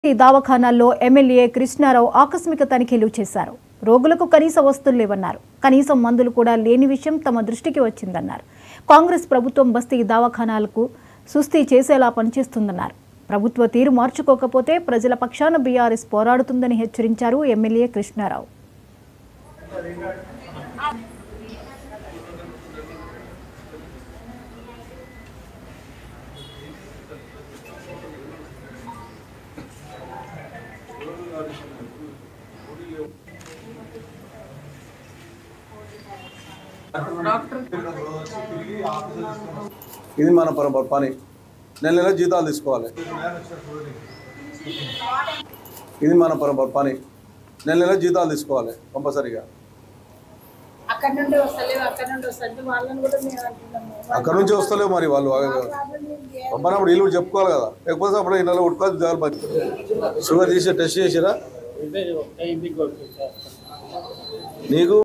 ఈ దవాఖానాల్లో ఎమ్మెల్యే కృష్ణారావు ఆకస్మిక తనిఖీలు చేశారు రోగులకు కనీస వస్తువులు లేవన్నారు కనీసం మందులు కూడా లేని విషయం తమ దృష్టికి వచ్చిందన్నారు కాంగ్రెస్ ప్రభుత్వం బస్తీ దవాఖానాలకు సుస్థి చేసేలా పనిచేస్తుందన్నారు ప్రభుత్వ తీరు మార్చుకోకపోతే ప్రజల పక్షాన బీఆర్ఎస్ పోరాడుతుందని హెచ్చరించారు ఎమ్మెల్యే కృష్ణారావు ఇది మన పర- పని నెల నెల జీతాలు తీసుకోవాలి ఇది మన పర- పని నెల నెల జీతాలు తీసుకోవాలి కంపల్సరీగా అక్కడ నుండి వస్తలేవు అక్కడ నుండి వస్తుంది వాళ్ళని కూడా మేము అంటున్నాము అక్కడ నుంచి వస్తలేవు మరి వాళ్ళు పంపనప్పుడు వీళ్ళు కూడా చెప్పుకోవాలి కదా లేకపోతే అప్పుడు ఈ నెల ఉట్టుకోవాలి జాగ్రత్త పని. షుగర్ తీసి టెస్ట్ చేసిరా నీకు